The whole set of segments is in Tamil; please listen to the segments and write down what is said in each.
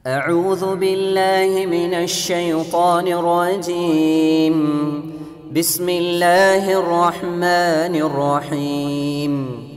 أعوذ بالله من الشيطان الرجيم بسم الله الرحمن الرحيم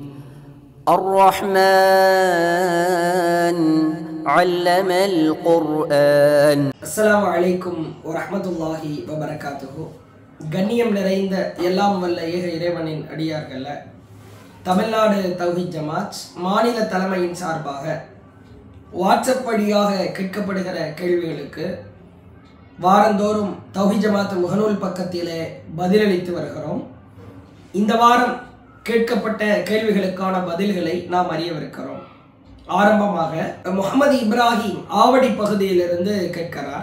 الرحمن علم القرآن அஸ்ஸலாமு அலைக்கும் வரஹ்மத்துல்லாஹி வபரகாத்துஹு கண்ணியம் நிறைந்த எல்லாம் வல்ல ஏக இறைவனின் அடியார்கள்ல தமிழ்நாடு தௌஹித் ஜமாத் மாநில தலைமையின் சார்பாக வாட்ஸ்அப் வழியாக கேட்கப்படுகிற கேள்விகளுக்கு வாரந்தோறும் தௌஹித் ஜமாத் முகநூல் பக்கத்திலே பதிலளித்து வருகிறோம் இந்த வாரம் கேட்கப்பட்ட கேள்விகளுக்கான பதில்களை நாம் அறியவிருக்கிறோம் ஆரம்பமாக முகமது இப்ராஹிம் ஆவடி பகுதியிலிருந்து கேட்கிறார்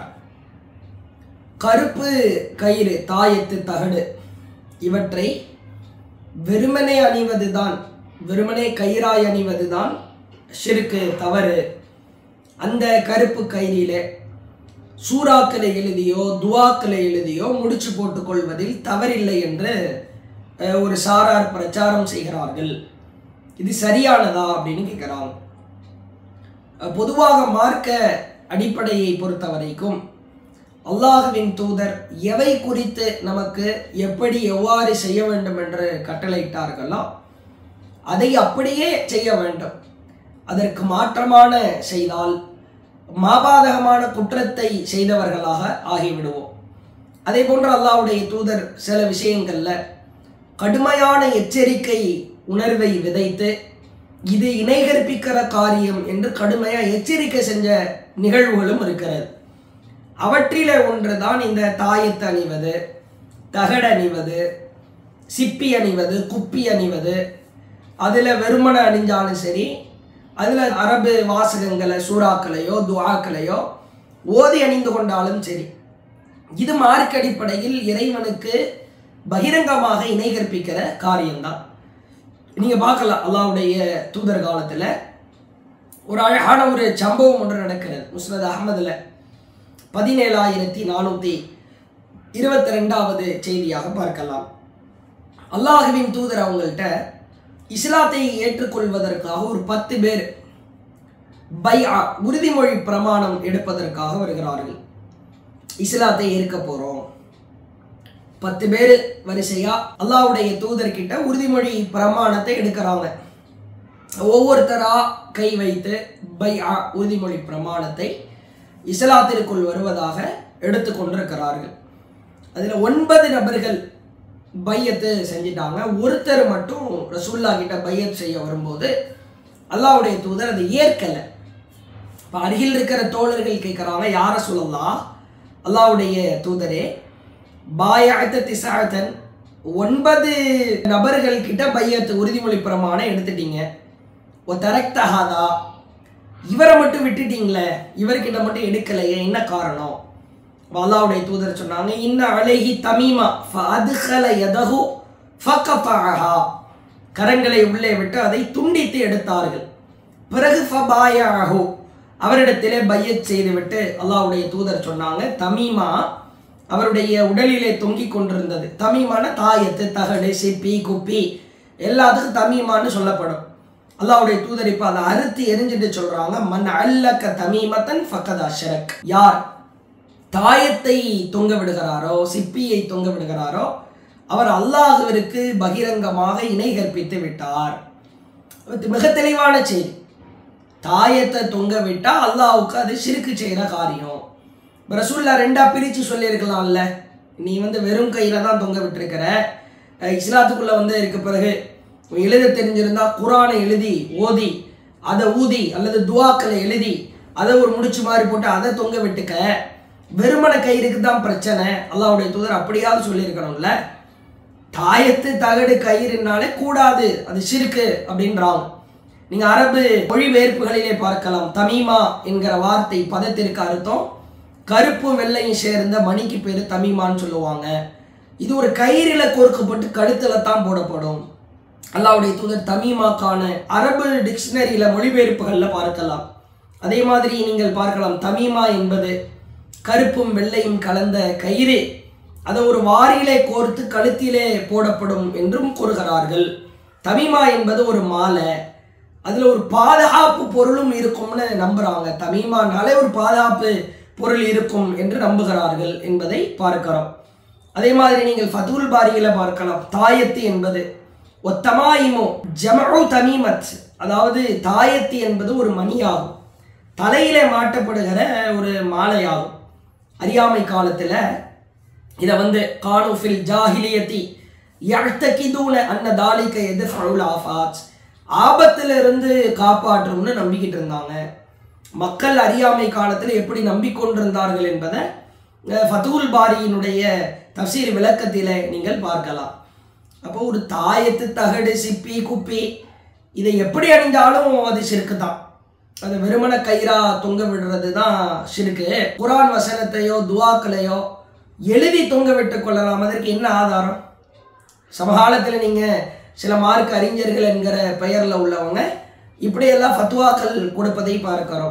கருப்பு கயிறு தாயத்து தகடு இவற்றை வெறுமனே அணிவதுதான் வெறுமனே கயிறாய் அணிவதுதான் ஷிருக்கு தவறு அந்த கருப்பு கயிறிலே சூறாக்களை எழுதியோ துவாக்களை எழுதியோ முடிச்சு போட்டுக் கொள்வதில் தவறில்லை என்று அஹ், ஒரு சாரார் பிரச்சாரம் செய்கிறார்கள் இது சரியானதா அப்படின்னு கேட்கிறாங்க அஹ், பொதுவாக மார்க்க அடிப்படையை பொறுத்த வரைக்கும் அல்லாஹுவின் தூதர் எவை குறித்து நமக்கு எப்படி எவ்வாறு செய்ய வேண்டும் என்று கட்டளையிட்டார்களோ அதை அப்படியே செய்ய வேண்டும் அதற்கு மாற்றமான செய்தால் மாபாதகமான குற்றத்தை செய்தவர்களாக ஆகிவிடுவோம் அதே போன்று அல்லாஹ்வுடைய தூதர் சில விஷயங்கள்ல கடுமையான எச்சரிக்கை உணர்வை விதைத்து இது இணை கற்பிக்கிற காரியம் என்று கடுமையா எச்சரிக்கை செஞ்ச நிகழ்வுகளும் இருக்கிறது அவற்றிலே ஒன்றுதான் இந்த தாயத்து அணிவது தகடு அணிவது சிப்பி அணிவது குப்பி அணிவது அதில் வெறுமனை அணிஞ்சாலும் சரி அதில் அரபு வாசகங்களை சூறாக்களையோ துஆக்களையோ ஓதி அணிந்து கொண்டாலும் சரி இது மார்க்க அடிப்படையில் இறைவனுக்கு பகிரங்கமாக இணை கற்பிக்கிற காரியம்தான் நீங்கள் பார்க்கலாம் அல்லாஹ்வுடைய தூதர் காலத்தில் ஒரு அழகான ஒரு சம்பவம் ஒன்று நடக்கிறது முஸ்னத் அகமதுல பதினேழாயிரத்தி நானூற்றி இருபத்தி ரெண்டாவது செய்தியாக பார்க்கலாம் அல்லாஹுவின் தூதர் அவங்கள்ட்ட இஸ்லாத்தை ஏற்றுக்கொள்வதற்காக ஒரு பத்து பேர் பை உறுதிமொழி பிரமாணம் எடுப்பதற்காக வருகிறார்கள் இஸ்லாத்தை ஏற்க போகிறோம் பத்து பேர் வரிசையா அல்லாஹ்வுடைய தூதர்கிட்ட உறுதிமொழி பிரமாணத்தை எடுக்கிறாங்க ஒவ்வொருத்தரா கை வைத்து பை உறுதிமொழி பிரமாணத்தை இஸ்லாத்திற்குள் வருவதாக எடுத்துக்கொண்டிருக்கிறார்கள் அதில் ஒன்பது நபர்கள் பையத்து செஞ்சிட்டாங்க ஒருத்தர் மட்டும் ரசூல்லா கிட்ட பையத் செய்ய வரும்போது அல்லாஹ்வுடைய தூதர் அதை ஏற்கலை இப்போ அருகில் இருக்கிற தோழர்கள் கேட்குறாங்க யார சொல்லலாம் அல்லாஹ்வுடைய தூதரே பாயாத்த திசாத்தன் ஒன்பது நபர்கள் கிட்ட பையத்து உறுதிமொழி பிரமாணம் எடுத்துட்டீங்க ஓ தரக்தஹாதா இவரை மட்டும் விட்டுட்டீங்களே இவர்கிட்ட மட்டும் எடுக்கலையே என்ன காரணம் அல்லாஹ்வுடைய தூதர் சொன்னாங்க இன்ன அலைஹி தமீமா ஃபஅத்கல யதஹு ஃபகஃபஅஹா கரங்களை உள்ளே விட்டு அதை துண்டித்து எடுத்தார்கள் பிறகு ஃபபாயஹு அவரிடத்திலே பையத் செய்துவிட்டு அல்லாஹ்வுடைய தூதர் சொன்னாங்க தமீமா அவருடைய உடலிலே தொங்கிக் கொண்டிருந்தது தமீமான தாயத்து தகடு சிப்பி குப்பி எல்லாத்துக்கும் தமீமான்னு சொல்லப்படும் அல்லாஹ்வுடைய தூதர் இப்போ அதை அறுத்து எரிஞ்சிட்டு சொல்றாங்க மன் அல்லக்க தமீமத்தன் ஃபக்கத் அஷரக் யார் தாயத்தை தொங்க விடுகிறாரோ சிப்பியை தொங்க விடுகிறாரோ அவர் அல்லாஹுவிற்கு பகிரங்கமாக இணை கற்பித்து விட்டார் இது மிக தெளிவான செய்தி தாயத்தை தொங்க விட்டா அல்லாஹ்வுக்கு அது சிறுக்கு செய்கிற காரியம் இப்ப ரசூல்லா ரெண்டா பிரித்து சொல்லியிருக்கலாம்ல நீ வந்து வெறும் கையில தான் தொங்க விட்டுருக்கிற அஹ் இஸ்லாத்துக்குள்ள வந்து இருக்க பிறகு உன் எழுத தெரிஞ்சிருந்தா குரானை எழுதி ஓதி அதை ஊதி அல்லது துவாக்களை எழுதி அதை ஒரு முடிச்சு மாதிரி போட்டு அதை தொங்க விட்டுக்க வெறுமன கயிறுக்கு தான் பிரச்சனை அல்லாஹ்வுடைய தூதர் அப்படியாவது சொல்லியிருக்கணும்ல தாயத்து தகடு கயிறுனாலே கூடாது அது சிறுக்கு அப்படின்றாங்க நீங்க அரபு மொழிபெயர்ப்புகளிலே பார்க்கலாம் தமீமா என்கிற வார்த்தை பதத்திற்கு அர்த்தம் கருப்பும் வெள்ளையும் சேர்ந்த மணிக்கு பேரு தமீமான்னு சொல்லுவாங்க இது ஒரு கயிறில கோர்க்கப்பட்டு கழுத்துல தான் போடப்படும் அல்லாஹ்வுடைய தூதர் தமீமாக்கான அரபு டிக்ஷனரியில மொழிபெயர்ப்புகள்ல பார்க்கலாம் அதே மாதிரி நீங்கள் பார்க்கலாம் தமீமா என்பது கருப்பும் வெள்ளையும் கலந்த கயிறு அதை ஒரு வாரியிலே கோர்த்து கழுத்திலே போடப்படும் என்றும் கூறுகிறார்கள் தமீமா என்பது ஒரு மாலை அதில் ஒரு பாதுகாப்பு பொருளும் இருக்கும்னு நம்புகிறாங்க தமீமானாலே ஒரு பாதுகாப்பு பொருள் இருக்கும் என்று நம்புகிறார்கள் என்பதை பார்க்கிறோம் அதே மாதிரி நீங்கள் ஃபதுல் பாரியில பார்க்கலாம் தாயத்து என்பது ஒத்தமாயிமோ ஜமஉ தமீமத் அதாவது தாயத்து என்பது ஒரு மணியாகும் தலையிலே மாட்டப்படுகிற ஒரு மாலையாகும் அறியாமை காலத்தில் இதை வந்து கானுஃபில் ஜாஹிலியத்தி யழ்த்தகிதூன அன்ன தாலிக்க எது ஃபவுல் ஆஃபாத் ஆபத்துல இருந்து காப்பாற்றும்னு நம்பிக்கிட்டு இருந்தாங்க மக்கள் அறியாமை காலத்தில் எப்படி நம்பிக்கொண்டிருந்தார்கள் என்பதை அஹ், ஃபதுல் பாரியினுடைய தஃசீர் விளக்கத்தில் நீங்கள் பார்க்கலாம் அப்போ ஒரு தாயத்து தகடு சிப்பி குப்பி இதை எப்படி அணிந்தாலும் அது சிறுக்கு தான் அது வெறுமன கயிறா தொங்க விடுறது தான் சிறுக்கு குரான் வசனத்தையோ துவாக்களையோ எழுதி தொங்க விட்டு கொள்ளலாம் அதற்கு என்ன ஆதாரம் சமகாலத்தில் நீங்கள் சில மார்க் அறிஞர்கள் என்கிற பெயரில் உள்ளவங்க இப்படியெல்லாம் ஃபத்வாக்கள் கொடுப்பதை பார்க்கிறோம்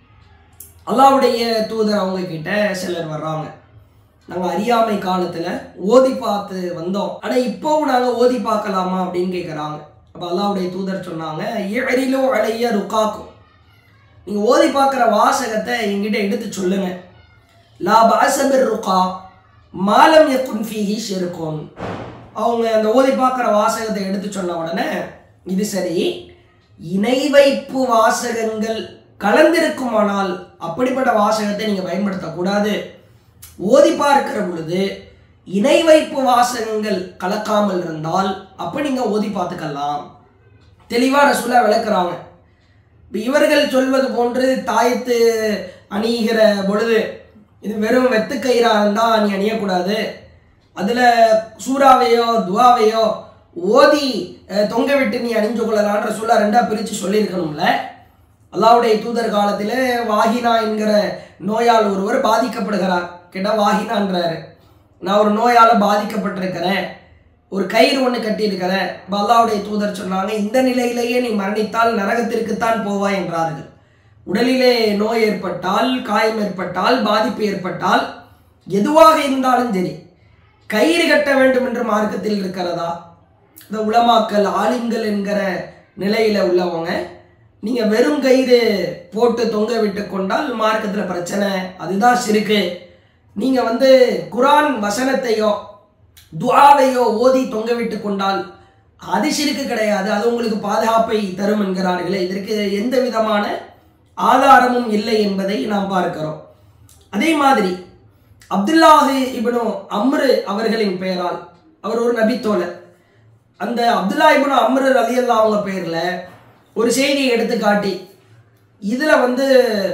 அல்லாவுடைய தூதர் அவங்க கிட்ட சிலர் வர்றாங்க நாங்கள் அறியாமை காலத்தில் ஓதி பார்த்து வந்தோம் ஆனால் இப்போவும் நாங்கள் ஓதி பார்க்கலாமா அப்படின்னு கேட்குறாங்க அப்போ அல்லாவுடைய தூதர் சொன்னாங்க எழிலோ அழைய ருக்காக்கும் நீங்கள் ஓதி பார்க்குற வாசகத்தை என்கிட்ட எடுத்து சொல்லுங்க லா பாசபிர் ருக்கா மாலம் யக்குன் ஃபீஹி ஷிருக்கும் அவங்க அந்த ஓதி பார்க்குற வாசகத்தை எடுத்து சொன்ன உடனே இது சரி இணை வைப்பு வாசகங்கள் கலந்திருக்குமானால் அப்படிப்பட்ட வாசகத்தை நீங்கள் பயன்படுத்தக்கூடாது ஓதி பார்க்கிற பொழுது இணை வைப்பு வாசகங்கள் கலக்காமல் இருந்தால் அப்போ நீங்கள் ஓதி பார்த்துக்கலாம் தெளிவாக ரசூலா விளக்குறாங்க இப்போ இவர்கள் சொல்வது போன்று தாயத்து அணிகிற பொழுது இது வெறும் வெத்துக்கயிறா இருந்தால் நீ அணியக்கூடாது அதில் சூறாவையோ துவாவையோ ஓதி அஹ், தொங்க விட்டு நீ அணிஞ்சு கொள்ளலான்ற சொல்ல ரெண்டா பிரித்து சொல்லியிருக்கணும்ல அல்லாவுடைய தூதர் காலத்தில் வாகினா என்கிற நோயால் ஒருவர் பாதிக்கப்படுகிறார் கேட்டால் வாகினான்றாரு நான் ஒரு நோயால் பாதிக்கப்பட்டிருக்கிறேன் ஒரு கயிறு ஒன்று கட்டியிருக்கிறேன் அப்ப அல்லாஹ்வுடைய தூதர் சொன்னாங்க இந்த நிலையிலேயே நீ மரணித்தால் நரகத்திற்குத்தான் போவாய் என்றார்கள் உடலிலே நோய் ஏற்பட்டால் காயம் ஏற்பட்டால் பாதிப்பு ஏற்பட்டால் எதுவாக இருந்தாலும் சரி கயிறு கட்ட வேண்டும் என்று மார்க்கத்தில் இருக்கிறதா இந்த உலமாக்கல் ஆலிம்கள் என்கிற நிலையில உள்ளவங்க நீங்க வெறும் கயிறு போட்டு தொங்க விட்டு கொண்டால் மார்க்கத்தில் பிரச்சனை அதுதான் சிறுக்கு நீங்க வந்து குரான் வசனத்தையோ துஆவையோ ஓதி தொங்க விட்டு கொண்டால் அது சிறுக்கு கிடையாது அது உங்களுக்கு பாதுகாப்பை தரும் என்கிறார்களே இதற்கு எந்த விதமான ஆதாரமும் இல்லை என்பதை நாம் பார்க்கிறோம் அதே மாதிரி அப்துல்லாஹி இப்னு அம்ரு அவர்களின் பெயரால் அவர் ஒரு நபித்தோழர் அந்த அப்துல்லா இப்னு அம்ரு ரலியல்லா அவங்க பேரில் ஒரு செய்தியை எடுத்து காட்டி இதில் வந்து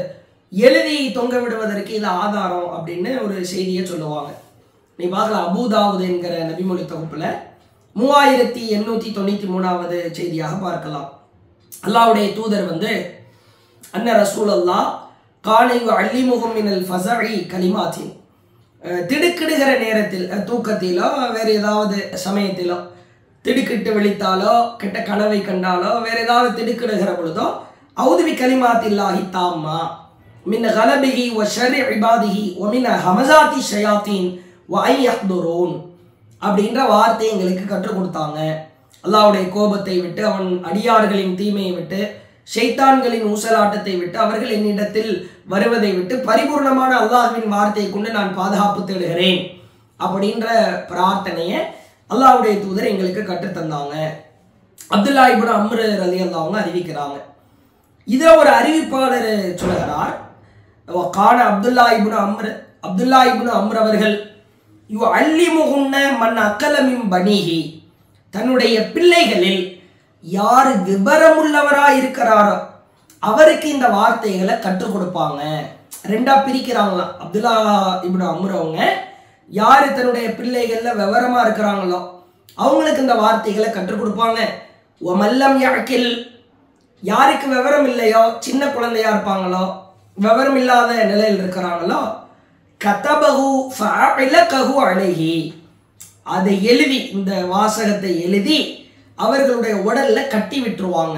எழுதி தொங்க விடுவதற்கு இது ஆதாரம் அப்படின்னு ஒரு செய்தியை சொல்லுவாங்க நீ பார்க்கலாம் அபூதாவுது என்கிற நபிமொழி தொகுப்பில் மூவாயிரத்தி எண்ணூற்றி தொண்ணூற்றி மூணாவது செய்தியாக பார்க்கலாம் அல்லாவுடைய தூதர் வந்து அன்ன ரசூல் அல்லா காலை அள்ளிமுகம் மினல் ஃபசஇ கலிமாத்தின் அஹ், திடுக்கிடுகிற நேரத்தில் அஹ், தூக்கத்திலோ வேறு ஏதாவது சமயத்திலோ திடுக்கிட்டு விழித்தாலோ கெட்ட கனவை கண்டாலோ வேற ஏதாவது திடுக்கிடுகிற பொழுதோ அவுதுவி கலிமாத்தில்லாஹி தாம்மா மின் கலபிகி ஒ ஷரி இபாதிஹி ஒ மின் ஹமசாத்தி ஷயாத்தீன் ஒ ஐ யஹ்துரூன் அப்படின்ற வார்த்தை எங்களுக்கு கற்றுக் கொடுத்தாங்க அல்லாஹ்வுடைய கோபத்தை விட்டு அவன் அடியார்களின் தீமையை விட்டு ஷைத்தான்களின் ஊசலாட்டத்தை விட்டு அவர்கள் என்னிடத்தில் வருவதை விட்டு பரிபூர்ணமான அல்லாஹ்வின் வார்த்தையை கொண்டு நான் பாதுகாப்பு தேடுகிறேன் அப்படின்ற பிரார்த்தனையை அல்லாஹ்வுடைய தூதர் எங்களுக்கு கற்றுத்தந்தாங்க அப்துல்லா இப்னு அம்ரு ரலி அவங்க அறிவிக்கிறாங்க இதில் ஒரு அறிவிப்பாளர் சொல்லுகிறார் காண அப்துல்லா இப்னு அம்ரு அப்துல்லா இப்னு அம்ர் அவர்கள் யு அல்லிமுகுன்ன மன் அக்கலமின் பணிகி தன்னுடைய பிள்ளைகளில் யார் விபரமுள்ளவராக இருக்கிறாரோ அவருக்கு இந்த வார்த்தைகளை கற்றுக் கொடுப்பாங்க ரெண்டா பிரிக்கிறாங்களாம் அப்துல்லா இப்னு அம்ர் அவங்க யார் தன்னுடைய பிள்ளைகளில் விவரமா இருக்கிறாங்களோ அவங்களுக்கு இந்த வார்த்தைகளை கற்றுக் கொடுப்பாங்க ஒமல்லம் யாக்கில் யாருக்கு விவரம் இல்லையோ சின்ன குழந்தையா இருப்பாங்களோ விவரம் இல்லாத நிலையில் இருக்கிறாங்களோ கதபகு ஃபஅலகஹு அலைஹி அதை எழுதி இந்த வாசகத்தை எழுதி அவர்களுடைய உடல்ல கட்டி விட்டுருவாங்க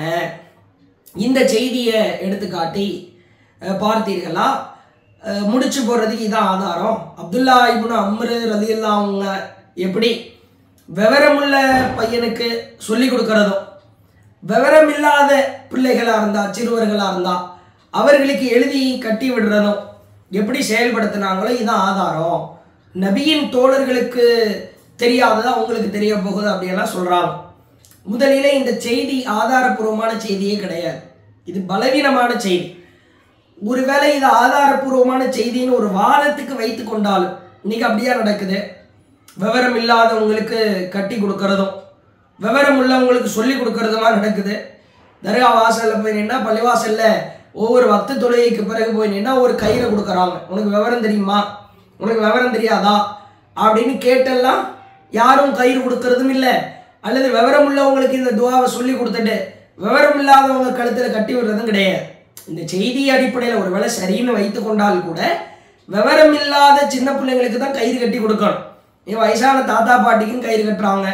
இந்த செய்தியை எடுத்துக்காட்டி அஹ், பார்த்தீர்களா அஹ், முடிச்சு போறதுக்கு இதான் ஆதாரம் அப்துல்லா இப்னு அம்ரு ரலியல்லா அவங்க எப்படி விவரமுள்ள பையனுக்கு சொல்லி கொடுக்கறதும் விவரம் இல்லாத பிள்ளைகளா இருந்தா சிறுவர்களா இருந்தா அவர்களுக்கு எழுதி கட்டி விடுறதும் எப்படி செயல்படுத்தினாங்களோ இதுதான் ஆதாரம் நபியின் தோழர்களுக்கு தெரியாததா உங்களுக்கு தெரிய போகுது அப்படியெல்லாம் சொல்றாங்க முதலிலே இந்த செய்தி ஆதாரபூர்வமான செய்தியே கிடையாது இது பலவீனமான செய்தி ஒருவேளை இது ஆதாரபூர்வமான செய்தின்னு ஒரு வாதத்துக்கு வைத்து கொண்டாலும் இன்னைக்கு அப்படியே நடக்குது விவரம் இல்லாதவங்களுக்கு கட்டி கொடுக்கறதும் விவரம் உள்ளவங்களுக்கு சொல்லி கொடுக்கறதுமா நடக்குது தர்கா வாசல்ல போய் நின்னா பள்ளிவாசல்ல ஒவ்வொரு வக்த தொழுகைக்கு பிறகு போய் நின்னா ஒரு கயிறை கொடுக்குறாங்க உனக்கு விவரம் தெரியுமா உனக்கு விவரம் தெரியாதா அப்படின்னு கேட்டெல்லாம் யாரும் கயிறு கொடுக்கறதும் இல்லை அல்லது விவரம் உள்ளவங்களுக்கு இந்த துவாவை சொல்லி கொடுத்துட்டு விவரம் இல்லாதவங்க கழுத்துல கட்டி விடுறதும் கிடையாது இந்த செய்தி அடிப்படையில் ஒருவேளை சரின்னு வைத்து கொண்டால் கூட விவரம் இல்லாத சின்ன பிள்ளைங்களுக்கு தான் கயிறு கட்டி கொடுக்கணும் நீ வயசான தாத்தா பாட்டிக்கும் கயிறு கட்டுறாங்க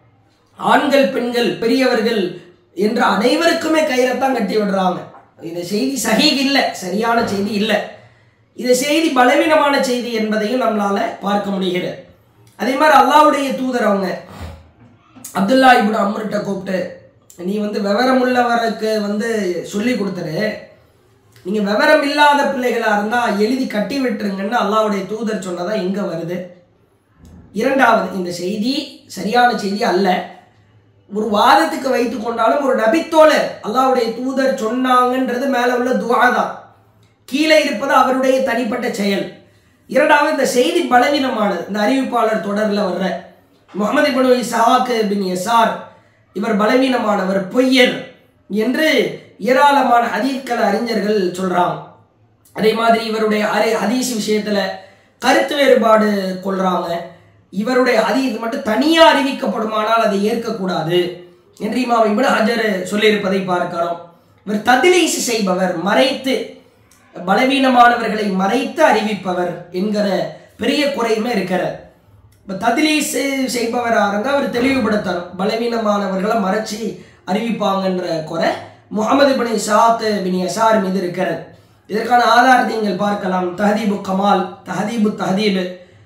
ஆண்கள் பெண்கள் பெரியவர்கள் என்ற அனைவருக்குமே கயிறைத்தான் கட்டி விடுறாங்க இந்த செய்தி சஹீக் இல்லை சரியான செய்தி இல்லை இந்த செய்தி பலவீனமான செய்தி என்பதையும் நம்மளால பார்க்க முடிகிறது அதே மாதிரி அல்லாவுடைய தூதர் அவங்க அப்துல்லா இப்னு அம்ருட்ட கூப்பிட்டு நீ வந்து விவரம் உள்ளவருக்கு வந்து சொல்லி கொடுத்துரு நீங்க விவரம் இல்லாத பிள்ளைகளா இருந்தா எழுதி கட்டி விட்டுருங்கன்னு அல்லாவுடைய தூதர் சொன்னதா எங்க வருது இரண்டாவது இந்த செய்தி சரியான செய்தி அல்ல ஒரு வாதத்துக்கு வைத்து கொண்டாலும் ஒரு நபித்தோழர் அல்லாவுடைய தூதர் சொன்னாங்கன்றது மேல உள்ள துவா தான் கீழே இருப்பது அவருடைய தனிப்பட்ட செயல் இரண்டாவது இந்த செய்தி பலவீனமானது இந்த அறிவிப்பாளர் தொடரில் வர்ற முகமது இப்னு இசாக்கு பின் எசார் இவர் பலவீனமானவர் பொய்யர் என்று ஏராளமான ஹதீத்கள அறிஞர்கள் சொல்றாங்க அதே மாதிரி இவருடைய அரை ஹதீஸ் விஷயத்துல கருத்து வேறுபாடு கொள்றாங்க இவருடைய ஹதீஸ் மட்டும் தனியா அறிவிக்கப்படுமானால் அதை ஏற்கக்கூடாது என்று இமாம் இப்னு ஹஜர் சொல்லியிருப்பதை பார்க்கிறோம் இவர் ததிலீசு செய்பவர் மறைத்து பலவீனமானவர்களை மறைத்து அறிவிப்பவர் என்கிற பெரிய குறையுமே இருக்கிறார் இப்போ ததிலீஸ் செய்பவராக இருந்தால் அவர் தெளிவுபடுத்தணும் பலவீனமானவர்களை மறைச்சி அறிவிப்பாங்கன்ற குறை முகமது பின் ஷாத் பின் யசார் மீது இருக்கிறது இதற்கான ஆதாரத்தை நீங்கள் பார்க்கலாம் தஹதீபு கமால் தஹதீபு தஹதீபு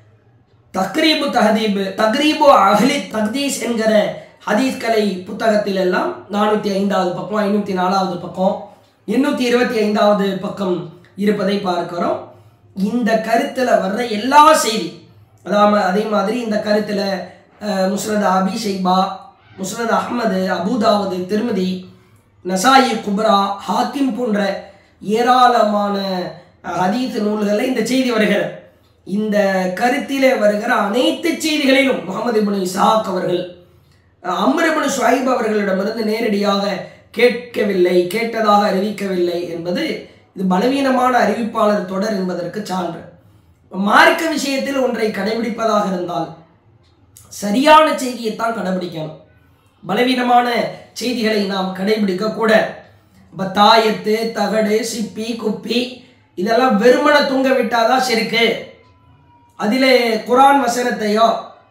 தக்ரீபு தஹதீபு தக்ரீபு அஹ்லி தக்தீஸ் என்கிற ஹதீஸ் கலை புத்தகத்தில் எல்லாம் நானூற்றி ஐந்தாவது பக்கம் ஐநூற்றி நாலாவது பக்கம் எண்ணூற்றி இருபத்தி ஐந்தாவது பக்கம் இருப்பதை பார்க்கிறோம் இந்த கருத்தில் வர்ற எல்லா செய்தி அதாவது அதே மாதிரி இந்த கருத்தில் முஸ்ரத் அபி ஷைபா முஸ்ரத் அஹ்மது அபுதாவுது திருமதி நசாயி குப்ரா ஹாக்கிம் போன்ற ஏராளமான ஹதீஸ் நூல்களில் இந்த செய்தி வருகிறது இந்த கருத்திலே வருகிற அனைத்து செய்திகளிலும் முகமது இப்னு இசாக் அவர்கள் அம்ருபின் ஷுவைப் அவர்களிடமிருந்து நேரடியாக கேட்கவில்லை கேட்டதாக அறிவிக்கவில்லை என்பது இது பலவீனமான அறிவிப்பாளர் தொடர் என்பதற்கு சான்று மார்க்க விஷயத்தில் ஒன்றை கடைபிடிப்பதாக இருந்தால் சரியான செய்தியைத்தான் கடைபிடிக்கணும் பலவீனமான செய்திகளை நாம் கடைபிடிக்க கூட இப்போ தாயத்து தகடு சிப்பி குப்பி இதெல்லாம் வெறுமன தூங்க விட்டாதான் செருக்கு அதிலே குரான் வசனத்தையோ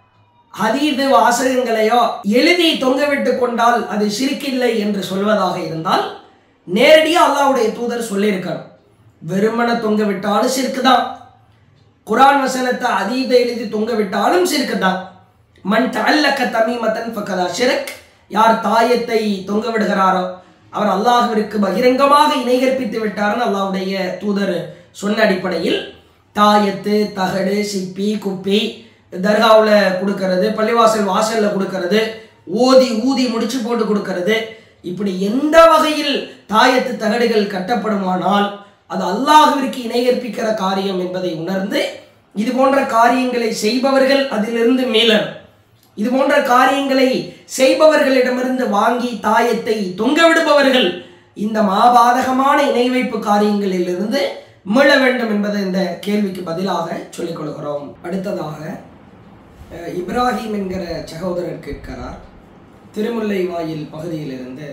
ஹதீது வாசகங்களையோ எழுதி தொங்கவிட்டு கொண்டால் அது சிரிக்கில்லை என்று சொல்வதாக இருந்தால் நேரடியாக அல்லாவுடைய தூதர் சொல்லியிருக்கணும் வெறுமன தொங்க விட்டாலும் சிறுக்கு தான் குரான் வசனத்தை அதீத எழுதி தொங்க விட்டாலும் சிறுக்கு தான் மண் தல்லக்க தமீமத்தன் ஃபக்கதா ஷிரக் யார் தாயத்தை தொங்க விடுகிறாரோ அவர் அல்லாஹ்விற்கு பகிரங்கமாக இணை கற்பித்து விட்டார்னு அல்லாஹ்வுடைய தூதர் சொன்ன அடிப்படையில் தாயத்து தகடு சிப்பி குப்பி தர்காவில் கொடுக்கறது பள்ளிவாசல் வாசலில் கொடுக்கறது ஓதி ஊதி முடிச்சு போட்டு கொடுக்கறது இப்படி எந்த வகையில் தாயத்து தகடுகள் கட்டப்படுமானால் அது அல்லாஹ்விற்கு இணை கற்பிக்கிற காரியம் என்பதை உணர்ந்து இது போன்ற காரியங்களை செய்பவர்கள் அதிலிருந்து மீளணும் இது போன்ற காரியங்களை செய்பவர்களிடமிருந்து வாங்கி தாயத்தை தொங்க விடுபவர்கள் இந்த மாபாதகமான இணை வைப்பு காரியங்களிலிருந்து மீள வேண்டும் என்பதை இந்த கேள்விக்கு பதிலாக சொல்லிக் கொள்கிறோம் அடுத்ததாக அஹ், இப்ராஹிம் என்கிற சகோதரர் கேட்கிறார் திருமுல்லை வாயில் பகுதியிலிருந்து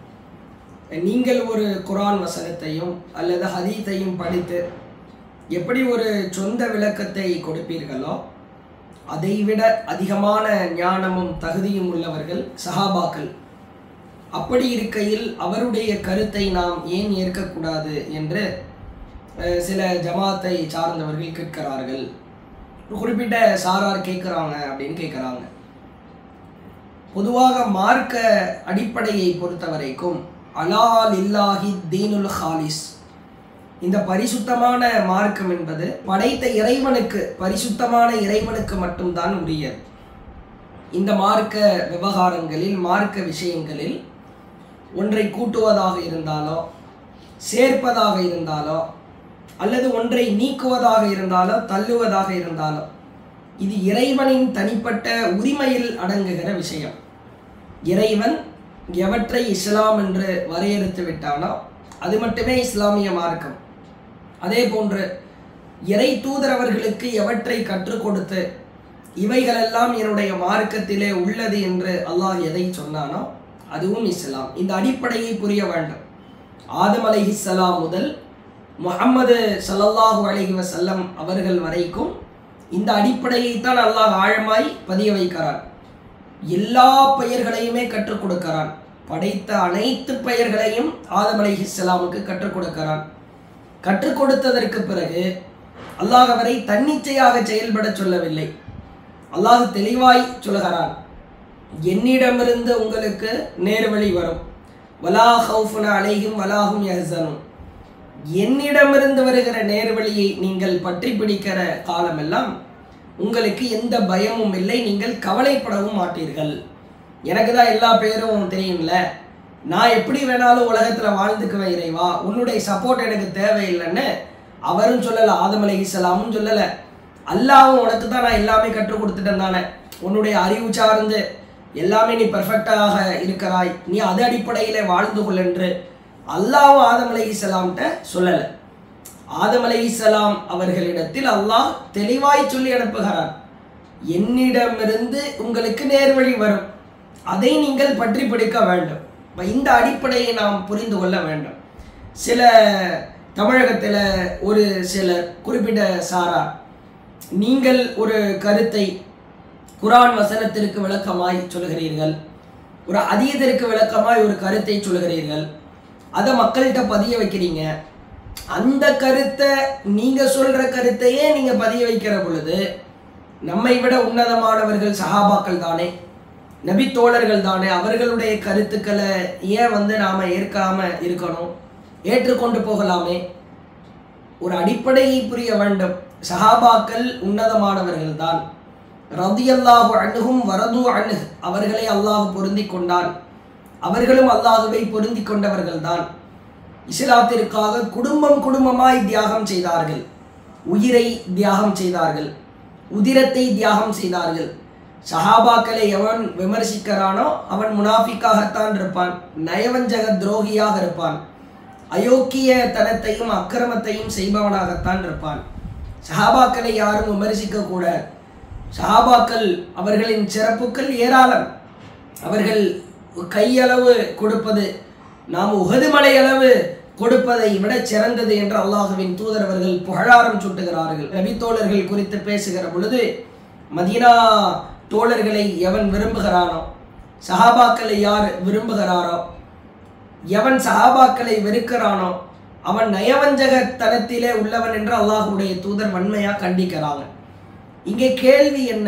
நீங்கள் ஒரு குரான் வசனத்தையும் அல்லது ஹதீத்தையும் படித்து எப்படி ஒரு சொந்த விளக்கத்தை கொடுப்பீர்களோ அதைவிட அதிகமான ஞானமும் தகுதியும் உள்ளவர்கள் சஹாபாக்கள் அப்படி இருக்கையில் அவருடைய கருத்தை நாம் ஏன் ஏற்கக்கூடாது என்று அஹ், சில ஜமாத்தை சார்ந்தவர்கள் கேட்கிறார்கள் ஒரு குறிப்பிட்ட சாரார் கேட்குறாங்க அப்படின்னு கேட்குறாங்க பொதுவாக மார்க்க அடிப்படையை பொறுத்த வரைக்கும் அலால் இல்லாஹி தீனுல் ஹாலிஸ் இந்த பரிசுத்தமான மார்க்கம் என்பது படைத்த இறைவனுக்கு பரிசுத்தமான இறைவனுக்கு மட்டும்தான் உரியது இந்த மார்க்க விவகாரங்களில் மார்க்க விஷயங்களில் ஒன்றை கூட்டுவதாக இருந்தாலோ சேர்ப்பதாக இருந்தாலோ அல்லது ஒன்றை நீக்குவதாக இருந்தாலோ தள்ளுவதாக இருந்தாலோ இது இறைவனின் தனிப்பட்ட உரிமையில் அடங்குகிற விஷயம் இறைவன் எவற்றை இஸ்லாம் என்று வரையறுத்து விட்டானோ அது மட்டுமே இஸ்லாமிய மார்க்கம் அதே போன்று இறை தூதரவர்களுக்கு எவற்றை கற்றுக் கொடுத்து இவைகளெல்லாம் என்னுடைய மார்க்கத்திலே உள்ளது என்று அல்லாஹ் எதை சொன்னானோ அதுவும் இஸ்லாம் இந்த அடிப்படையை புரிய வேண்டும் ஆதம் அலைஹிஸ்ஸலாம் முதல் முஹம்மது ஸல்லல்லாஹு அலைஹி வஸல்லம் அவர்கள் வரைக்கும் இந்த அடிப்படையை தான் அல்லாஹ் ஆழமாய் பதிய வைக்கிறான் எல்லா பெயர்களையுமே கற்றுக் கொடுக்கிறான் படைத்த அனைத்து பெயர்களையும் ஆதம் அலைஹிஸ்ஸலாமுக்கு கற்றுக் கொடுக்கிறான் கற்றுக் கொடுத்ததற்கு பிறகு அல்லாஹ் அவரை தன்னிச்சையாக செயல்பட சொல்லவில்லை அல்லாஹ் தெளிவாய் சொல்கிறான் என்னிடமிருந்து உங்களுக்கு நேர்வழி வரும் வலா ஹவுஃபுன அலைஹிம் வலாஹும் யஹ்சனும் என்னிடமிருந்து வருகிற நேர்வழியை நீங்கள் பற்றி பிடிக்கிற காலமெல்லாம் உங்களுக்கு எந்த பயமும் இல்லை நீங்கள் கவலைப்படவும் மாட்டீர்கள் எனக்கு தான் எல்லா பேரும் தெரியும்ல நான் எப்படி வேணாலும் உலகத்தில் வாழ்ந்துக்குவேன் இறைவா உன்னுடைய சப்போர்ட் எனக்கு தேவையில்லைன்னு அவரும் சொல்லலை ஆதம் அலைஹிஸ்ஸலாமும் சொல்லலை அல்லாவும் உனக்கு தான் நான் எல்லாமே கற்றுக் கொடுத்துட்டேன் தானே உன்னுடைய அறிவு சார்ந்து எல்லாமே நீ பெர்ஃபெக்டாக இருக்கிறாய் நீ அது அடிப்படையில் வாழ்ந்து கொள் என்று அல்லாவும் ஆதம் அலைஹிஸ்ஸலாம்கிட்ட சொல்லலை ஆதம் அலைஹிஸ்ஸலாம் அவர்களிடத்தில் அல்லாஹ் தெளிவாய் சொல்லி அனுப்புகிறார் என்னிடமிருந்து உங்களுக்கு நேர்வழி வரும் அதை நீங்கள் பற்றி பிடிக்க வேண்டும் இப்ப இந்த அடிப்படையை நாம் புரிந்து கொள்ள வேண்டும் சில தமிழகத்தில் ஒரு சில குறிப்பிட்ட சாரார் நீங்கள் ஒரு கருத்தை குரான் வசனத்திற்கு விளக்கமாய் சொல்கிறீர்கள் ஒரு அதீதருக்கு விளக்கமாய் ஒரு கருத்தை சொல்கிறீர்கள் அதை மக்கள்கிட்ட பதிய வைக்கிறீங்க அந்த கருத்தை நீங்க சொல்ற கருத்தையே நீங்க பதிய வைக்கிற பொழுது நம்மை விட உன்னதமானவர்கள் சஹாபாக்கள் தானே நபி தோழர்கள் தானே அவர்களுடைய கருத்துக்களை ஏன் வந்து நாம ஏற்காம இருக்கணும் ஏற்றுக்கொண்டு போகலாமே ஒரு அடிப்படையை புரிய வேண்டும் சஹாபாக்கள் உன்னதமானவர்கள் தான் ரதியல்லாஹு அணுகும் வரது அணு அவர்களை அல்லாஹ் பொருந்தி கொண்டான் அவர்களும் அல்லாஹுவை பொருந்தி கொண்டவர்கள் தான் இஸ்லாத்திற்காக குடும்பம் குடும்பமாய் தியாகம் செய்தார்கள் உயிரை தியாகம் செய்தார்கள் உதிரத்தை தியாகம் செய்தார்கள் சஹாபாக்களை எவன் விமர்சிக்கிறானோ அவன் முனாஃபிக்காகத்தான் இருப்பான் நயவஞ்சக துரோகியாக இருப்பான் அயோக்கிய தனத்தையும் அக்கிரமத்தையும் செய்பவனாகத்தான் இருப்பான் சஹாபாக்களை யாரும் விமர்சிக்க கூட சஹாபாக்கள் அவர்களின் சிறப்புகள் ஏராளம் அவர்கள் கையளவு கொடுப்பது நாம் உகது மலை அளவு கொடுப்பதை விட சிறந்தது என்று அல்லாஹுவின் தூதரவர்கள் புகழாரம் சுட்டுகிறார்கள் நபித்தோழர்கள் குறித்து பேசுகிற பொழுது மதீனா தோழர்களை எவன் விரும்புகிறானோ சஹாபாக்களை யார் விரும்புகிறாரோ எவன் சஹாபாக்களை வெறுக்கிறானோ அவன் நயவஞ்சக தனத்திலே உள்ளவன் என்று அல்லாஹுடைய தூதர் வன்மையாக கண்டிக்கிறாங்க இங்கே கேள்வி என்ன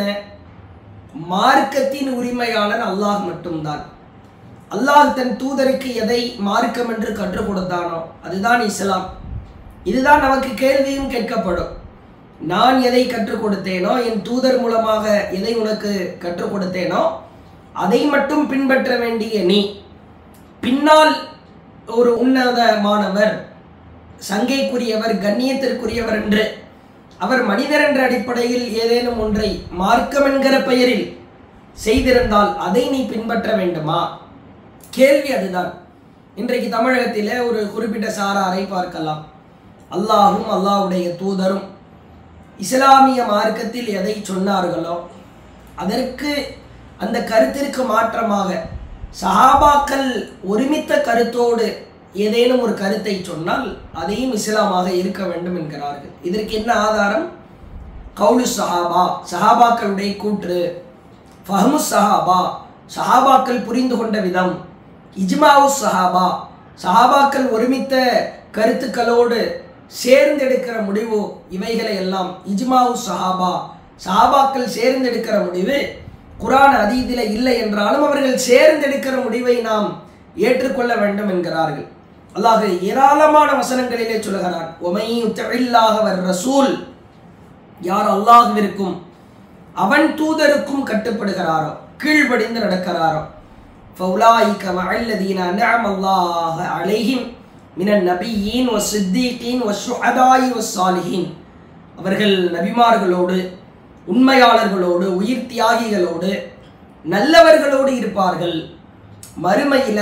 மார்க்கத்தின் உரிமையாளர் அல்லாஹ் மட்டும்தான் அல்லாஹ் தன் தூதருக்கு எதை மார்க்கம் என்று கற்றுக் கொடுத்தானோ அதுதான் இஸ்லாம் இதுதான் நமக்கு கேள்வியும் கேட்கப்படும் நான் எதை கற்றுக் கொடுத்தேனோ என் தூதர் மூலமாக எதை உனக்கு கற்றுக் கொடுத்தேனோ அதை மட்டும் பின்பற்ற வேண்டிய நீ பின்னால் ஒரு உன்னதமானவர் சங்கைக்குரியவர் கண்ணியத்திற்குரியவர் என்று அவர் மனிதர் என்ற அடிப்படையில் ஏதேனும் ஒன்றை மார்க்கம் என்கிற பெயரில் செய்திருந்தால் அதை நீ பின்பற்ற வேண்டுமா கேள்வி அதுதான் இன்றைக்கு தமிழகத்தில் ஒரு குறிப்பிட்ட சாராரை பார்க்கலாம் அல்லாஹும் அல்லாஹ்வுடைய தூதரும் இஸ்லாமிய மார்க்கத்தில் எதை சொன்னார்களோ அதற்கு அந்த கருத்திற்கு மாற்றமாக சஹாபாக்கள் ஒருமித்த கருத்தோடு ஏதேனும் ஒரு கருத்தை சொன்னால் அதையும் இஸ்லாமாக இருக்க வேண்டும் என்கிறார்கள் இதற்கு என்ன ஆதாரம் கவுலு சஹாபா சஹாபாக்களுடைய கூற்று ஃபஹமு சஹாபா சஹாபாக்கள் புரிந்து கொண்ட விதம் இஜ்மாவு சஹாபா சஹாபாக்கள் ஒருமித்த கருத்துக்களோடு சேர்ந்தெடுக்கிற முடிவு இவைகளை எல்லாம் இஜ்மாவு சஹாபா சஹாபாக்கள் சேர்ந்தெடுக்கிற முடிவு குரான் அதீதில இல்லை என்றாலும் அவர்கள் சேர்ந்தெடுக்கிற முடிவை நாம் ஏற்றுக்கொள்ள வேண்டும் என்கிறார்கள் அல்லாஹ் ஏராளமான வசனங்களிலே சொல்கிறான் ஒமை வர் ரசூல் யார் அல்லாஹ்விற்கும் அவன் தூதருக்கும் கட்டுப்படுகிறாரோ கீழ்ப்படிந்து நடக்கிறாரோ فأولئك مع الذين أنعم الله عليهم من النبيين والصديقين والشهداء والصالحين அவர்கள் நபிமார்களோடு உண்மையாளர்களோடு உயிர் தியாகிகளோடு நல்லவர்களோடு இருப்பார்கள் மறுமையில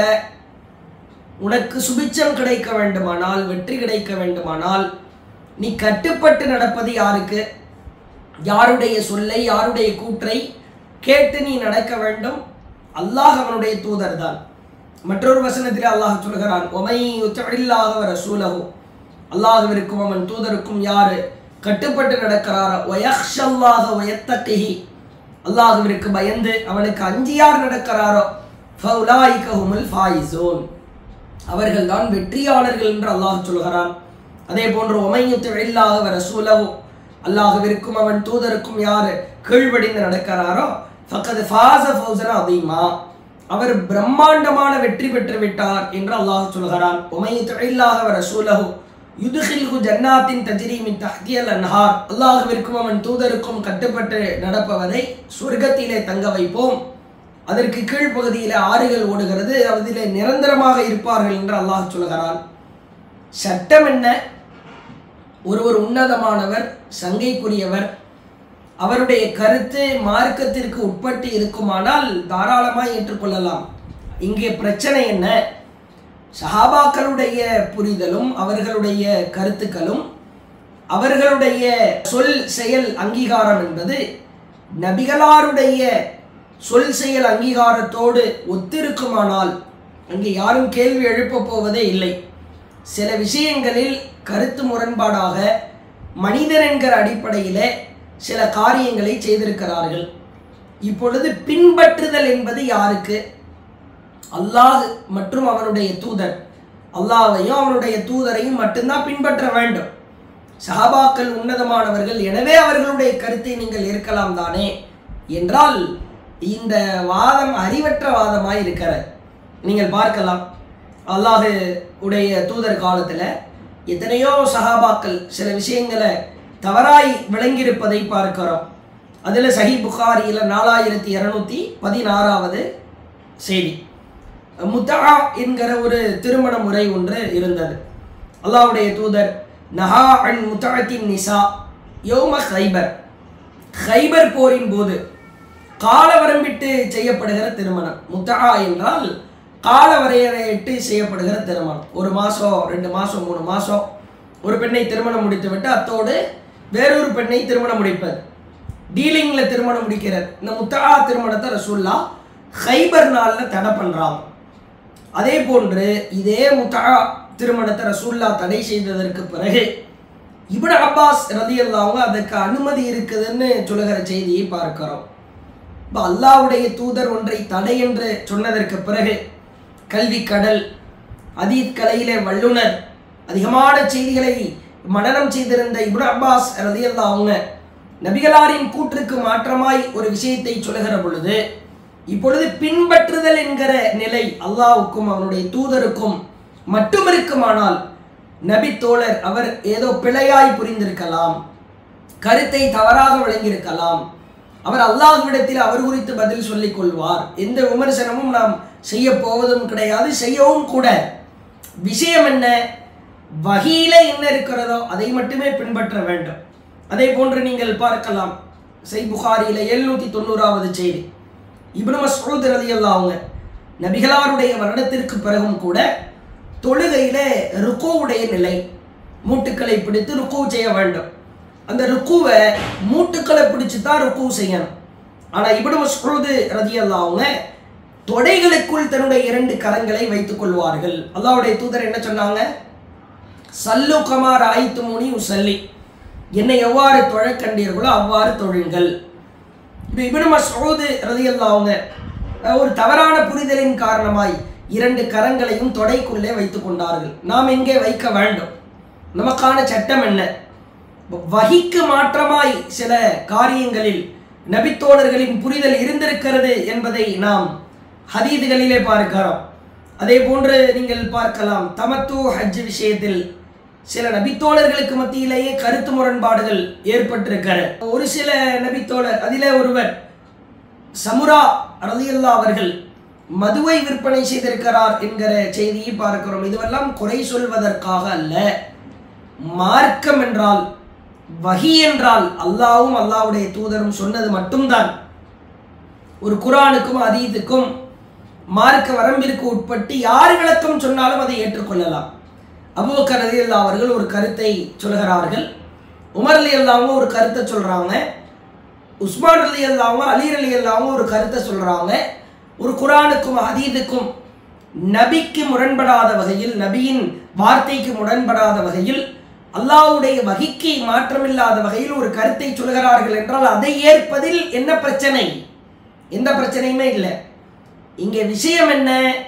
உனக்கு சுபிச்சம் கிடைக்க வேண்டுமானால் வெற்றி கிடைக்க வேண்டுமானால் நீ கட்டுப்பட்டு நடப்பது யாருக்கு யாருடைய சொல்லை யாருடைய கூற்றை கேட்டு நீ நடக்க வேண்டும் அல்லாஹ் அவனுடைய தூதர் தான் மற்றொரு வசனத்தில் அல்லாஹ் சொல்கிறான் ஒமை உச்சமில்லாக ரசூலகு அல்லாஹ்விற்கும் அவன் தூதருக்கும் யாரு கட்டுப்பட்டு நடக்கிறாரோ ஒயக்ஷல்லாக ஒயத்தகிஹி அல்லாஹ்விற்கு பயந்து அவனுக்கு அஞ்சி யார் நடக்கிறாரோ ஃபவுலாயிகஹுமுல் ஃபாயிசூன் அவர்கள் தான் வெற்றியாளர்கள் என்று அல்லாஹ் சொல்கிறான் அதே போன்று ஒமையுத்து இல்லாக ரசூலகு அல்லாஹ்விற்கும் அவன் தூதருக்கும் யார் கீழ்வடிந்து நடக்கிறாரோ ஃபக்கது ஃபாஸ ஃபௌசன அதிகமா அவர் பிரம்மாண்டமான வெற்றி பெற்று விட்டார் என்று அல்லாஹ் சொல்கிறான் ஒமையுத்து இல்லாக ரசூலகு யுதுஹில்ஹு ஜன்னாத்தின் தஜ்ரி மின் தஹ்தியல் அன்ஹார் அல்லாஹ்விற்கும் அவன் தூதருக்கும் கட்டுப்பட்டு நடப்பவரை சொர்க்கத்திலே தங்க வைப்போம் அதற்கு கீழ்ப்பகுதியில் ஆறுகள் ஓடுகிறது அதிலே நிரந்தரமாக இருப்பார்கள் என்று அல்லாஹ் சொல்கிறான் சட்டம் என்ன ஒருவர் உன்னதமானவர் சங்கைக்குரியவர் அவருடைய கருத்து மார்க்கத்திற்கு உட்பட்டு இருக்குமானால் தாராளமாக ஏற்றுக்கொள்ளலாம் இங்கே பிரச்சனை என்ன சஹாபாக்களுடைய புரிதலும் அவர்களுடைய கருத்துக்களும் அவர்களுடைய சொல் செயல் அங்கீகாரம் என்பது நபிகளாருடைய சொல் செயல் அங்கீகாரத்தோடு ஒத்திருக்குமானால் அங்கே யாரும் கேள்வி எழுப்பப் போவதே இல்லை சில விஷயங்களில் கருத்து முரண்பாடாக மனிதர் என்கிற அடிப்படையில் சில காரியங்களை செய்திருக்கிறார்கள் இப்பொழுது பின்பற்றுதல் என்பது யாருக்கு அல்லாஹ் மற்றும் அவனுடைய தூதர் அல்லாஹையும் அவனுடைய தூதரையும் மட்டும்தான் பின்பற்ற வேண்டும் சஹாபாக்கள் உன்னதமானவர்கள் எனவே அவர்களுடைய கருத்தை நீங்கள் ஏற்கலாம் தானே என்றால் இந்த வாதம் அறிவற்ற வாதமாய் இருக்கிறது நீங்கள் பார்க்கலாம் அல்லாஹ் உடைய தூதர் காலத்தில் எத்தனையோ சஹாபாக்கள் சில விஷயங்களை தவறாய் விளங்கியிருப்பதை பார்க்கிறோம் அதில் சஹி புகாரியில் நாலாயிரத்தி இரநூத்தி பதினாறாவது செய்தி முத்தா என்கிற ஒரு திருமண முறை ஒன்று இருந்தது அல்லாஹ்வுடைய தூதர் நஹா அன் முத்தாத்தின் நிசா யோம ஹைபர் ஹைபர் போரின் போது காலவரம்பிட்டு செய்யப்படுகிற திருமணம் முத்தா என்றால் காலவரையறையிட்டு செய்யப்படுகிற திருமணம் ஒரு மாதம் ரெண்டு மாதம் மூணு மாதம் ஒரு பெண்ணை திருமணம் முடித்துவிட்டு அத்தோடு வேறொரு பெண்ணை திருமணம் முடிப்பது டீலிங்கில் திருமணம் முடிக்கிறது இந்த முத்தா திருமணத்தை ரசூல்லா ஹைபர் நாளில் தடை பண்ணுறாங்க அதே போன்று இதே முத்தா திருமணத்தை ரசூல்லா தடை செய்ததற்கு பிறகு இப்னு அப்பாஸ் ரதி அவங்க அதுக்கு அனுமதி இருக்குதுன்னு சொல்லுகிற செய்தியை பார்க்கிறோம் இப்போ அல்லாவுடைய தூதர் ஒன்றை தடை என்று சொன்னதற்கு பிறகு கல்வி கடல் அதீத் கலையிலே வல்லுனர் அதிகமான செய்திகளை மனனம் செய்திருந்த இப்னு அப்பாஸ் ரதி அவங்க நபிகளாரின் கூற்றுக்கு மாற்றமாய் ஒரு விஷயத்தை சொல்லுகிற பொழுது இப்பொழுது பின்பற்றுதல் என்கிற நிலை அல்லாவுக்கும் அவனுடைய தூதருக்கும் மட்டும் இருக்குமானால் நபி தோழர் அவர் ஏதோ பிழையாய் புரிந்திருக்கலாம் கருத்தை தவறாக விளங்கியிருக்கலாம் அவர் அல்லாஹ்விடத்தில் அவர் குறித்து பதில் சொல்லிக் கொள்வார் எந்த விமர்சனமும் நாம் செய்ய போவதும் கிடையாது செய்யவும் கூட விஷயம் என்ன வகையில என்ன இருக்கிறதோ அதை மட்டுமே பின்பற்ற வேண்டும் அதே போன்று நீங்கள் பார்க்கலாம் செய் புகாரியில எழுநூத்தி தொண்ணூறாவது செய்தி இப்னு மஸ்ஊத் ரலியல்லாஹு அவங்க நபிகளாருடைய வருடத்திற்கு பிறகும் கூட தொழுகையில ருக்கோவுடைய நிலை மூட்டுக்களை பிடித்து ருக்கு செய்ய வேண்டும் அந்த ருக்குவை மூட்டுக்களை பிடிச்சு தான் ருக்கு செய்யணும் ஆனா இப்னு மஸ்ஊத் ரலியல்லாஹு அவங்க தொடைகளுக்குள் தன்னுடைய இரண்டு கரங்களை வைத்துக் கொள்வார்கள் அல்லாஹ்வுடைய தூதர் என்ன சொன்னாங்க சல்லு கமார் ஆய்த்து முனி உசல்லி என்னை எவ்வாறு தொழ கண்டீர்களோ அவ்வாறு தொழுங்கள் இப்போ இப்னு மஸ்ஊத் ரலியல்லாஹு அவங்க அஹ், ஒரு தவறான புரிதலின் காரணமாய் இரண்டு கரங்களையும் தொடைக்குள்ளே வைத்துக் கொண்டார்கள் நாம் எங்கே வைக்க வேண்டும் நமக்கான சட்டம் என்ன வகிக்கு மாற்றமாய் சில காரியங்களில் நபித்தோழர்களின் புரிதல் இருந்திருக்கிறது என்பதை நாம் ஹதீதுகளிலே பார்க்கிறோம் அதே போன்று நீங்கள் பார்க்கலாம் தமத்து ஹஜ் விஷயத்தில் சில நபித்தோழர்களுக்கு மத்தியிலேயே கருத்து முரண்பாடுகள் ஏற்பட்டிருக்கிறது ஒரு சில நபித்தோழர் அதிலே ஒருவர் சமுரா ரலியல்லா அவர்கள் மதுவை விற்பனை செய்திருக்கிறார் என்கிற செய்தியை பார்க்கிறோம் இதுவெல்லாம் குறை சொல்வதற்காக அல்ல மார்க்கம் என்றால் வகி என்றால் அல்லாவும் அல்லாவுடைய தூதரும் சொன்னது மட்டும்தான் ஒரு குரானுக்கும் அதீதுக்கும் மார்க்க வரம்பிற்கு உட்பட்டு யார் விளக்கம் சொன்னாலும் அதை ஏற்றுக்கொள்ளலாம் அபூபக்கர் ரலியல்லா அவர்கள் ஒரு கருத்தை சொல்கிறார்கள் உமர் அலி அல்லாவும் ஒரு கருத்தை சொல்றாங்க உஸ்மான் அலி அல்லாவும் அலி அலி அல்லாவும் ஒரு கருத்தை சொல்றாங்க ஒரு குரானுக்கும் அதீதுக்கும் நபிக்கு முரண்படாத வகையில் நபியின் வார்த்தைக்கு முரண்படாத வகையில் அல்லாஹ்வுடைய வகிக்கு மாற்றமில்லாத வகையில் ஒரு கருத்தை சொல்கிறார்கள் என்றால் அதை ஏற்பதில் என்ன பிரச்சனை எந்த பிரச்சனையுமே இல்லை இங்கே விஷயம் என்ன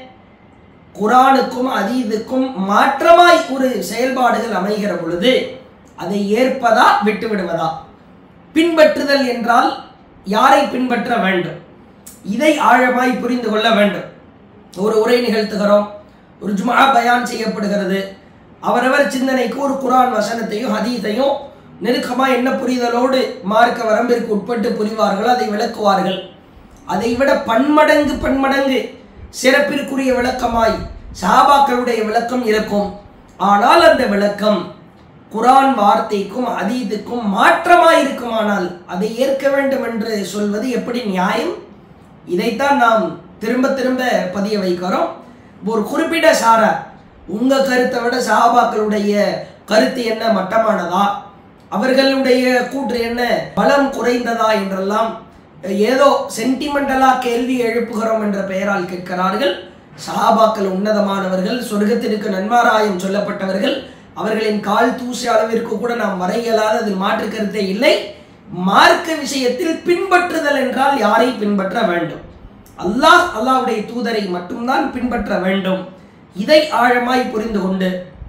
குரானுக்கும் அதீதுக்கும் மாற்றமாய் ஒரு செயல்பாடுகள் அமைகிற பொழுது அதை ஏற்பதா விட்டு விடுவதா பின்பற்றுதல் என்றால் யாரை பின்பற்ற வேண்டும் இதை ஆழமாய் புரிந்து கொள்ள வேண்டும் ஒரு உரை நிகழ்த்துகிறோம் ஒரு ஜுமா பயான் செய்யப்படுகிறது அவரவர் சிந்தனைக்கு ஒரு குரான் வசனத்தையும் ஹதீஸையும் நெருக்கமாக என்ன புரிதலோடு மார்க்க வரம்பிற்கு உட்பட்டு புரிவார்களோ அதை விளக்குவார்கள் அதை விட பன்மடங்கு பன்மடங்கு சிறப்பிற்குரிய விளக்கமாய் சஹாபாக்களுடைய விளக்கம் இருக்கும் ஆனால் அந்த விளக்கம் குரான் வார்த்தைக்கும் அதீதுக்கும் மாற்றமாய் இருக்குமானால் அதை ஏற்க வேண்டும் என்று சொல்வது எப்படி நியாயம் இதைத்தான் நாம் திரும்ப திரும்ப பதிய வைக்கிறோம் ஒரு குறிப்பிட்ட சாரா உங்க கருத்தை விட சஹாபாக்களுடைய கருத்து என்ன மட்டமானதா அவர்களுடைய கூற்று என்ன பலம் குறைந்ததா என்றெல்லாம் ஏதோ சென்டிமெண்டலா கேள்வி எழுப்புகிறோம் என்ற பெயரால் கேட்கிறார்கள் சஹாபாக்கள் உன்னதமானவர்கள் சொர்க்கத்திற்கு நன்மாராயம் சொல்லப்பட்டவர்கள் அவர்களின் கால் தூசி அளவிற்கு கூட நாம் வர இயலாத அதில் மாற்று கருத்தே இல்லை மார்க்க விஷயத்தில் பின்பற்றுதல் என்றால் யாரை பின்பற்ற வேண்டும் அல்லாஹ் அல்லாஹ்வுடைய தூதரை மட்டும்தான் பின்பற்ற வேண்டும் இதை ஆழமாய் புரிந்து கொண்டு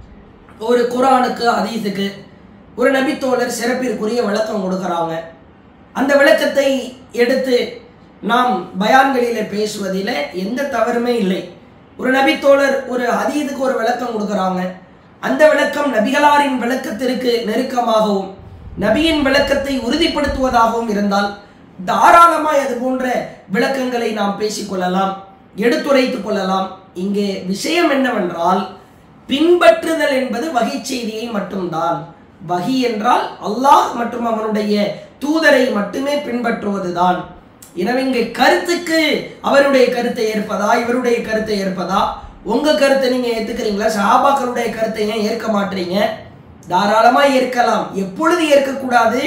ஒரு குரானுக்கு அதீதுக்கு ஒரு நபித்தோழர் சிறப்பிற்குரிய விளக்கம் கொடுக்குறாங்க அந்த விளக்கத்தை எடுத்து நாம் பயான்களிலே பேசுவதில் எந்த தவறுமே இல்லை ஒரு நபித்தோழர் ஒரு அதீதுக்கு ஒரு விளக்கம் கொடுக்குறாங்க அந்த விளக்கம் நபிகளாரின் விளக்கத்திற்கு நெருக்கமாகவும் நபியின் விளக்கத்தை உறுதிப்படுத்துவதாகவும் இருந்தால் தாராளமாய் அது போன்ற விளக்கங்களை நாம் பேசிக்கொள்ளலாம் எடுத்துரைத்துக் கொள்ளலாம் இங்கே விஷயம் என்னவென்றால் பின்பற்றுதல் என்பது வகை செய்தியை மட்டும்தான் வகி என்றால் அல்லாஹ் மற்றும் அவனுடைய தூதரை மட்டுமே பின்பற்றுவதுதான் எனவே இங்கே கருத்துக்கு அவருடைய கருத்தை ஏற்பதா இவருடைய கருத்தை ஏற்பதா உங்க கருத்தை நீங்க ஏத்துக்கிறீங்களா சஹாபாக்களுடைய கருத்தை ஏன் ஏற்க மாட்டீங்க தாராளமா ஏற்கலாம் எப்பொழுது ஏற்கக்கூடாது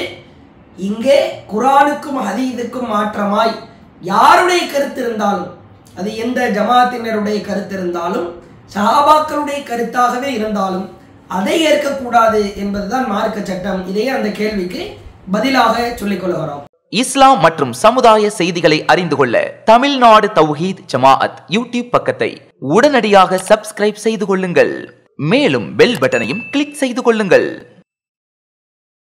இங்கே குரானுக்கும் ஹதீதுக்கும் மாற்றமாய் யாருடைய கருத்து இருந்தாலும் அது எந்த ஜமாத்தினருடைய கருத்து இருந்தாலும் சஹாபாக்களுடைய கருத்தாகவே இருந்தாலும் அதை ஏற்கக்கூடாது என்பதுதான் மார்க்க சட்டம் இதையே அந்த கேள்விக்கு பதிலாக சொல்லிக் கொள்கிறோம் இஸ்லாம் மற்றும் சமுதாய செய்திகளை அறிந்து கொள்ள தமிழ்நாடு தௌஹீத் ஜமாஅத் யூடியூப் பக்கத்தை உடனடியாக சப்ஸ்கிரைப் செய்து கொள்ளுங்கள் மேலும் பெல் பட்டனையும் கிளிக் செய்து கொள்ளுங்கள்